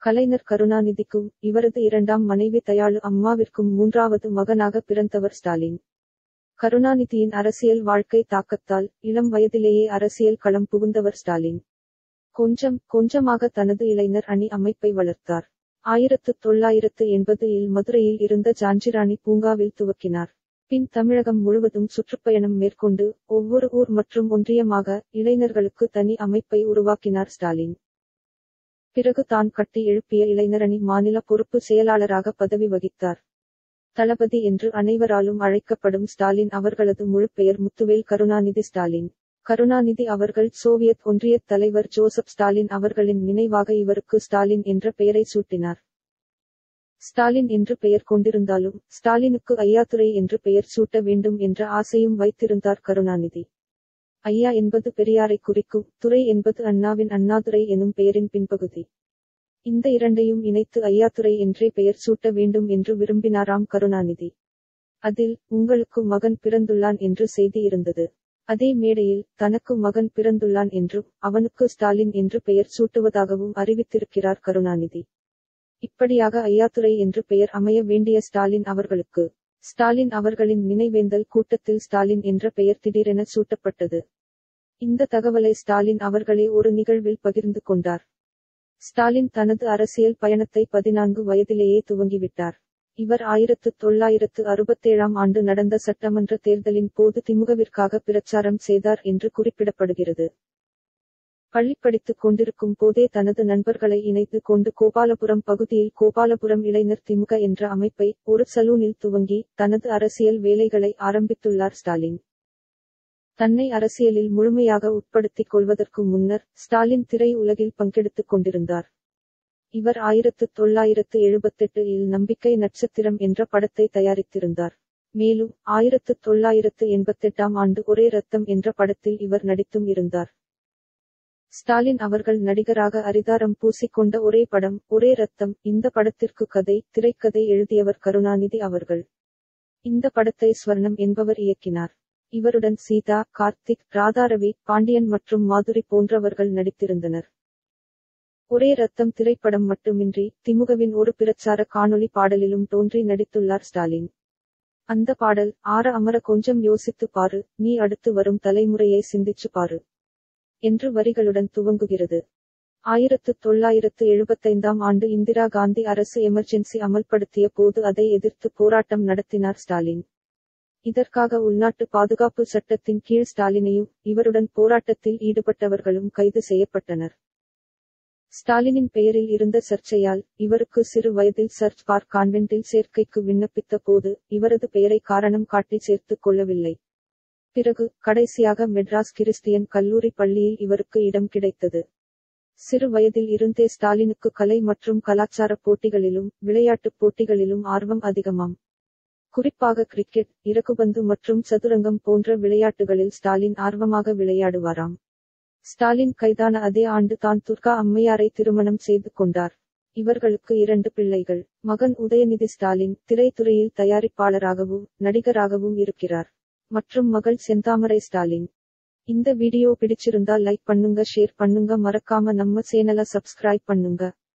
கலைஞர் கருணாநிதிக்கும் இவரது இரண்டாம் மனைவி தயாளு அம்மாவிற்கும் மூன்றாவது மகனாக பிறந்தவர் ஸ்டாலின் கருணாநிதியின் அரசியல் வாழ்க்கை தாக்கத்தால் இளம் வயதிலேயே அரசியல் களம் புகுந்தவர் ஸ்டாலின் கொஞ்சம் கொஞ்சமாக தனது இளைஞர் அணி அமைப்பை வளர்த்தார் ஆயிரத்து தொள்ளாயிரத்து எண்பது இல் மதுரையில் இருந்த ஜான்சிராணி பூங்காவில் துவக்கினார் பின் தமிழகம் முழுவதும் சுற்றுப்பயணம் மேற்கொண்டு ஒவ்வொரு ஊர் மற்றும் ஒன்றியமாக இளைஞர்களுக்கு தனி அமைப்பை உருவாக்கினார் ஸ்டாலின் பிறகு தான் கட்டி எழுப்பிய இளைஞரணி மாநில பொறுப்பு செயலாளராக பதவி வகித்தார் தளபதி என்று அனைவராலும் அழைக்கப்படும் ஸ்டாலின் அவர்களது முழு பெயர் முத்துவேல் கருணாநிதி ஸ்டாலின் கருணாநிதி அவர்கள் சோவியத் ஒன்றியத் தலைவர் ஜோசப் ஸ்டாலின் அவர்களின் நினைவாக இவருக்கு ஸ்டாலின் என்ற பெயரை சூட்டினார் ஸ்டாலின் என்று பெயர் கொண்டிருந்தாலும் ஸ்டாலினுக்கு ஐயாத்துரை என்று பெயர் சூட்ட வேண்டும் என்ற ஆசையும் வைத்திருந்தார் கருணாநிதி ஐயா என்பது பெரியாரை குறிக்கும் துறை என்பது அண்ணாவின் அண்ணாதுரை எனும் பெயரின் பின்பகுதி இந்த இரண்டையும் இணைத்து ஐயாத்துரை என்றே பெயர் சூட்ட வேண்டும் என்று விரும்பினாராம் கருணாநிதி அதில் உங்களுக்கு மகன் பிறந்துள்ளான் என்று செய்தி இருந்தது அதே மேடையில் தனக்கு மகன் பிறந்துள்ளான் என்றும் அவனுக்கு ஸ்டாலின் என்று பெயர் சூட்டுவதாகவும் அறிவித்திருக்கிறார் கருணாநிதி இப்படியாக ஐயாத்துரை என்று பெயர் அமைய வேண்டிய ஸ்டாலின் அவர்களுக்கு ஸ்டாலின் அவர்களின் நினைவேந்தல் கூட்டத்தில் ஸ்டாலின் என்ற பெயர் திடீரென சூட்டப்பட்டது இந்த தகவலை ஸ்டாலின் அவர்களே ஒரு நிகழ்வில் பகிர்ந்து கொண்டார் ஸ்டாலின் தனது அரசியல் பயணத்தை பதினான்கு வயதிலேயே துவங்கிவிட்டார் இவர் ஆயிரத்து தொள்ளாயிரத்து அறுபத்தேழாம் ஆண்டு நடந்த சட்டமன்ற தேர்தலின் போது திமுகவிற்காக பிரச்சாரம் செய்தார் என்று குறிப்பிடப்படுகிறது பள்ளி படித்துக் கொண்டிருக்கும் போதே தனது நண்பர்களை இணைத்து கொண்டு கோபாலபுரம் பகுதியில் கோபாலபுரம் இளைஞர் திமுக என்ற அமைப்பை ஒரு சலூனில் துவங்கி தனது அரசியல் வேலைகளை ஆரம்பித்துள்ளார் ஸ்டாலின் தன்னை அரசியலில் முழுமையாக உட்படுத்திக் கொள்வதற்கு முன்னர் ஸ்டாலின் திரை உலகில் பங்கெடுத்துக் கொண்டிருந்தார் இவர் ஆயிரத்து தொள்ளாயிரத்து எழுபத்தெட்டு இல் நம்பிக்கை நட்சத்திரம் என்ற படத்தை தயாரித்திருந்தார் மேலும் ஆயிரத்து தொள்ளாயிரத்து எண்பத்தெட்டாம் ஆண்டு ஒரே ரத்தம் என்ற படத்தில் இவர் நடித்தும் இருந்தார் ஸ்டாலின் அவர்கள் நடிகராக அரிதாரம் பூசிக்கொண்ட ஒரே படம் ஒரே ரத்தம் இந்த படத்திற்கு கதை திரைக்கதை எழுதியவர் கருணாநிதி அவர்கள் இந்த படத்தை ஸ்வர்ணம் என்பவர் இயக்கினார் இவருடன் சீதா கார்த்திக் ராதாரவி பாண்டியன் மற்றும் மாதுரி போன்றவர்கள் நடித்திருந்தனர் ஒரே ரத்தம் திரைப்படம் மட்டுமின்றி திமுகவின் ஒரு பிரச்சார காணொளி பாடலிலும் தோன்றி நடித்துள்ளார் ஸ்டாலின் அந்த பாடல் ஆற அமர கொஞ்சம் யோசித்து பாரு நீ அடுத்து வரும் தலைமுறையை சிந்திச்சு பாரு என்று வரிகளுடன் துவங்குகிறது ஆயிரத்து தொள்ளாயிரத்து எழுபத்தைந்தாம் ஆண்டு இந்திரா காந்தி அரசு எமர்ஜென்சி அமல்படுத்திய போது அதை எதிர்த்து போராட்டம் நடத்தினார் ஸ்டாலின் இதற்காக உள்நாட்டு பாதுகாப்பு சட்டத்தின் கீழ் ஸ்டாலினையும் இவருடன் போராட்டத்தில் ஈடுபட்டவர்களும் கைது செய்யப்பட்டனர் ஸ்டாலினின் பெயரில் இருந்த சர்ச்சையால் இவருக்கு சிறு வயதில் சர்ச் பார்க் கான்வென்ட்டில் சேர்க்கைக்கு விண்ணப்பித்த போது இவரது பெயரை காரணம் காட்டி சேர்த்துக் கொள்ளவில்லை பிறகு கடைசியாக மெட்ராஸ் கிறிஸ்டியன் கல்லூரி பள்ளியில் இவருக்கு இடம் கிடைத்தது சிறு வயதில் இருந்தே ஸ்டாலினுக்கு கலை மற்றும் கலாச்சார போட்டிகளிலும் விளையாட்டுப் போட்டிகளிலும் ஆர்வம் அதிகமாம் குறிப்பாக கிரிக்கெட் இறகுபந்து மற்றும் சதுரங்கம் போன்ற விளையாட்டுகளில் ஸ்டாலின் ஆர்வமாக விளையாடுவாராம் ஸ்டாலின் கைதான அதே ஆண்டு தான் துர்கா அம்மையாரை திருமணம் செய்து கொண்டார் இவர்களுக்கு இரண்டு பிள்ளைகள் மகன் உதயநிதி ஸ்டாலின் திரைத்துறையில் தயாரிப்பாளராகவும் நடிகராகவும் இருக்கிறார் மற்றும் மகள் செந்தாமரை ஸ்டாலின் இந்த வீடியோ பிடிச்சிருந்தா லைக் பண்ணுங்க ஷேர் பண்ணுங்க மறக்காம நம்ம சேனலை சப்ஸ்கிரைப் பண்ணுங்க